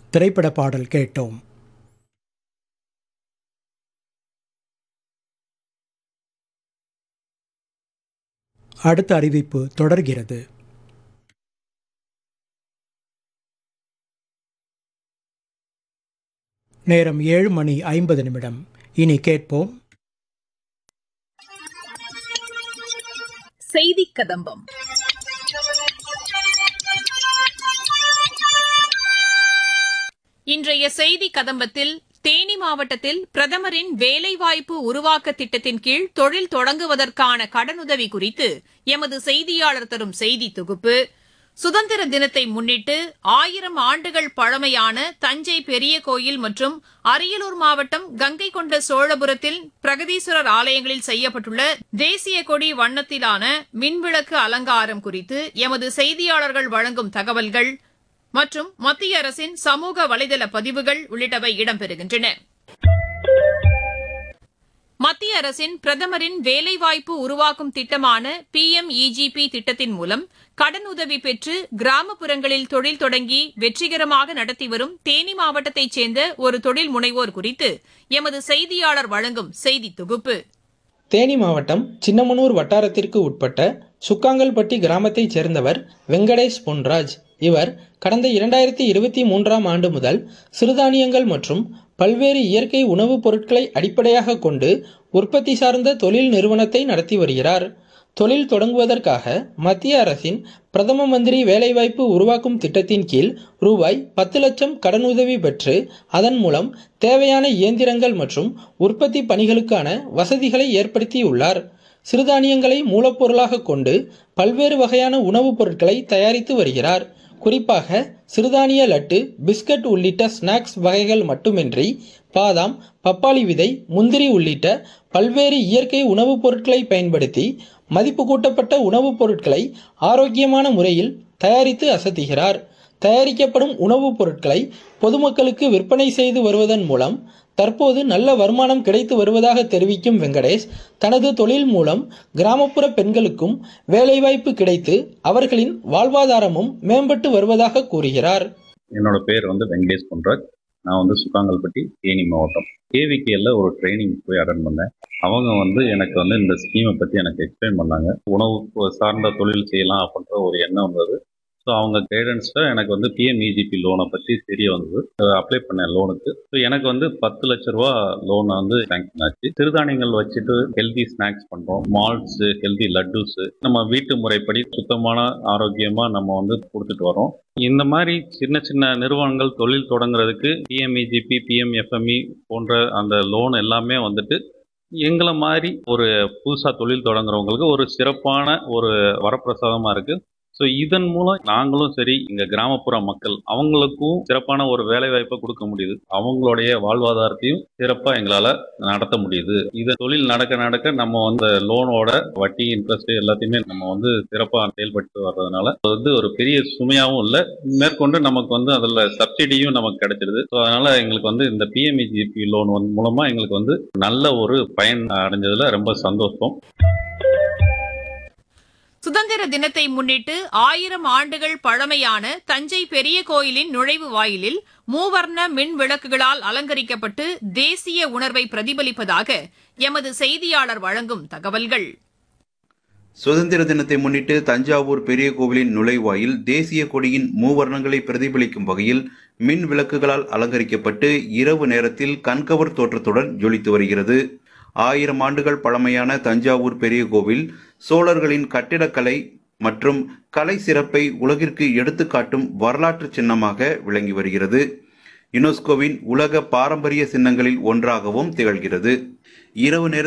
திரைப்பட பாடல் கேட்டோம் அடுத்த அறிவிப்பு தொடர்கிறது நேரம் ஏழு மணி ஐம்பது நிமிடம் இனி கேட்போம் செய்தி கதம்பம் இன்றைய செய்தி கதம்பத்தில் தேனி மாவட்டத்தில் பிரதமரின் வேலைவாய்ப்பு உருவாக்க திட்டத்தின் கீழ் தொழில் தொடங்குவதற்கான கடனுதவி குறித்து எமது செய்தியாளர் தரும் செய்தி தொகுப்பு சுதந்திர தினத்தை முன்னிட்டு ஆயிரம் ஆண்டுகள் பழமையான தஞ்சை பெரிய கோயில் மற்றும் அரியலூர் மாவட்டம் கங்கை கொண்ட சோழபுரத்தில் பிரகதீஸ்வரர் ஆலயங்களில் செய்யப்பட்டுள்ள தேசிய கொடி வண்ணத்திலான மின்விளக்கு அலங்காரம் குறித்து எமது செய்தியாளர்கள் வழங்கும் தகவல்கள் மற்றும் மத்திய அரசின் சமூக வலைதள பதிவுகள் உள்ளிட்டவை இடம்பெறுகின்றன மத்திய அரசின் பிரதமரின் வேலைவாய்ப்பு உருவாக்கும் திட்டமான பி எம் இஜிபி திட்டத்தின் மூலம் கடனுதவி பெற்று கிராமப்புறங்களில் தொழில் தொடங்கி வெற்றிகரமாக நடத்தி வரும் தேனி மாவட்டத்தைச் சேர்ந்த ஒரு தொழில் முனைவோர் குறித்து எமது செய்தியாளர் வழங்கும் செய்தி தொகுப்பு தேனி மாவட்டம் சின்னமனூர் வட்டாரத்திற்கு உட்பட்ட சுக்காங்கல்பட்டி கிராமத்தைச் சேர்ந்தவர் வெங்கடேஷ் பொன்ராஜ் இவர் கடந்த இரண்டாயிரத்தி இருபத்தி மூன்றாம் ஆண்டு முதல் சிறுதானியங்கள் மற்றும் பல்வேறு இயற்கை உணவுப் பொருட்களை அடிப்படையாக கொண்டு உற்பத்தி சார்ந்த தொழில் நிறுவனத்தை நடத்தி வருகிறார் தொழில் தொடங்குவதற்காக மத்திய அரசின் பிரதம மந்திரி வேலைவாய்ப்பு உருவாக்கும் திட்டத்தின் கீழ் ரூபாய் பத்து லட்சம் கடனுதவி பெற்று அதன் மூலம் தேவையான இயந்திரங்கள் மற்றும் உற்பத்தி பணிகளுக்கான வசதிகளை ஏற்படுத்தியுள்ளார் சிறுதானியங்களை மூலப்பொருளாக கொண்டு பல்வேறு வகையான உணவுப் பொருட்களை தயாரித்து வருகிறார் குறிப்பாக சிறுதானிய லட்டு பிஸ்கட் உள்ளிட்ட ஸ்நாக்ஸ் வகைகள் மட்டுமின்றி பாதாம் பப்பாளி விதை முந்திரி உள்ளிட்ட பல்வேறு இயற்கை உணவுப் பொருட்களை பயன்படுத்தி மதிப்பு கூட்டப்பட்ட உணவுப் பொருட்களை ஆரோக்கியமான முறையில் தயாரித்து அசத்துகிறார் தயாரிக்கப்படும் உணவுப் பொருட்களை பொதுமக்களுக்கு விற்பனை செய்து வருவதன் மூலம் தற்போது நல்ல வருமானம் கிடைத்து வருவதாக தெரிவிக்கும் வெங்கடேஷ் தனது தொழில் மூலம் கிராமப்புற பெண்களுக்கும் வேலைவாய்ப்பு கிடைத்து அவர்களின் வாழ்வாதாரமும் மேம்பட்டு வருவதாக கூறுகிறார் என்னோட பேர் வந்து வெங்கடேஷ் பொன்ராஜ் நான் வந்து சுக்காங்கல்பட்டி தேனி மாவட்டம் கேவிகேல ஒரு ட்ரைனிங் போய் அட்டன் பண்ணேன் அவங்க வந்து எனக்கு வந்து இந்த ஸ்கீமை பற்றி எனக்கு எக்ஸ்பிளைன் பண்ணாங்க உணவு சார்ந்த தொழில் செய்யலாம் அப்படின்ற ஒரு எண்ணம் வந்தது ஸோ அவங்க கைடன்ஸில் எனக்கு வந்து பிஎம்இஜிபி லோனை பற்றி தெரிய வந்தது அப்ளை பண்ணேன் லோனுக்கு ஸோ எனக்கு வந்து பத்து லட்ச ரூபா லோன் வந்து சேங்ஷன் ஆச்சு சிறுதானியங்கள் வச்சுட்டு ஹெல்தி ஸ்நாக்ஸ் பண்ணுறோம் மால்ட்ஸு ஹெல்தி லட்டுஸு நம்ம வீட்டு முறைப்படி சுத்தமான ஆரோக்கியமாக நம்ம வந்து கொடுத்துட்டு வரோம் இந்த மாதிரி சின்ன சின்ன நிறுவனங்கள் தொழில் தொடங்குறதுக்கு பிஎம்இஜிபி பிஎம்எஃப்எம்இ போன்ற அந்த லோன் எல்லாமே வந்துட்டு எங்களை மாதிரி ஒரு புதுசாக தொழில் தொடங்குறவங்களுக்கு ஒரு சிறப்பான ஒரு வரப்பிரசாதமாக இருக்குது ஸோ இதன் மூலம் நாங்களும் சரி இங்க கிராமப்புற மக்கள் அவங்களுக்கும் சிறப்பான ஒரு வேலை வாய்ப்பை கொடுக்க முடியுது அவங்களுடைய வாழ்வாதாரத்தையும் சிறப்பா எங்களால நடத்த முடியுது இது தொழில் நடக்க நடக்க நம்ம வந்து லோனோட வட்டி இன்ட்ரெஸ்ட் எல்லாத்தையுமே நம்ம வந்து சிறப்பா செயல்பட்டு வர்றதுனால அது வந்து ஒரு பெரிய சுமையாகவும் இல்லை மேற்கொண்டு நமக்கு வந்து அதுல சப்சிடியும் நமக்கு கிடைச்சிருது ஸோ அதனால எங்களுக்கு வந்து இந்த பிஎம்இஜிபி லோன் வந்து மூலமா எங்களுக்கு வந்து நல்ல ஒரு பயன் அடைஞ்சதுல ரொம்ப சந்தோஷம் சுதந்திர தினத்தை முன்னிட்டு ஆயிரம் ஆண்டுகள் பழமையான தஞ்சை பெரிய கோயிலின் நுழைவு வாயிலில் மூவர்ண மின் விளக்குகளால் அலங்கரிக்கப்பட்டு தேசிய உணர்வை பிரதிபலிப்பதாக எமது செய்தியாளர் வழங்கும் தகவல்கள் சுதந்திர தினத்தை முன்னிட்டு தஞ்சாவூர் பெரிய கோவிலின் நுழைவாயில் தேசிய கொடியின் மூவர்ணங்களை பிரதிபலிக்கும் வகையில் மின் விளக்குகளால் அலங்கரிக்கப்பட்டு இரவு நேரத்தில் கண்கவர் தோற்றத்துடன் ஜொலித்து வருகிறது ஆயிரம் ஆண்டுகள் பழமையான தஞ்சாவூர் பெரிய கோவில் சோழர்களின் கட்டிடக்கலை மற்றும் கலை சிறப்பை உலகிற்கு எடுத்துக்காட்டும் வரலாற்று சின்னமாக விளங்கி வருகிறது யுனெஸ்கோவின் உலக பாரம்பரிய சின்னங்களில் ஒன்றாகவும் திகழ்கிறது இரவு நேர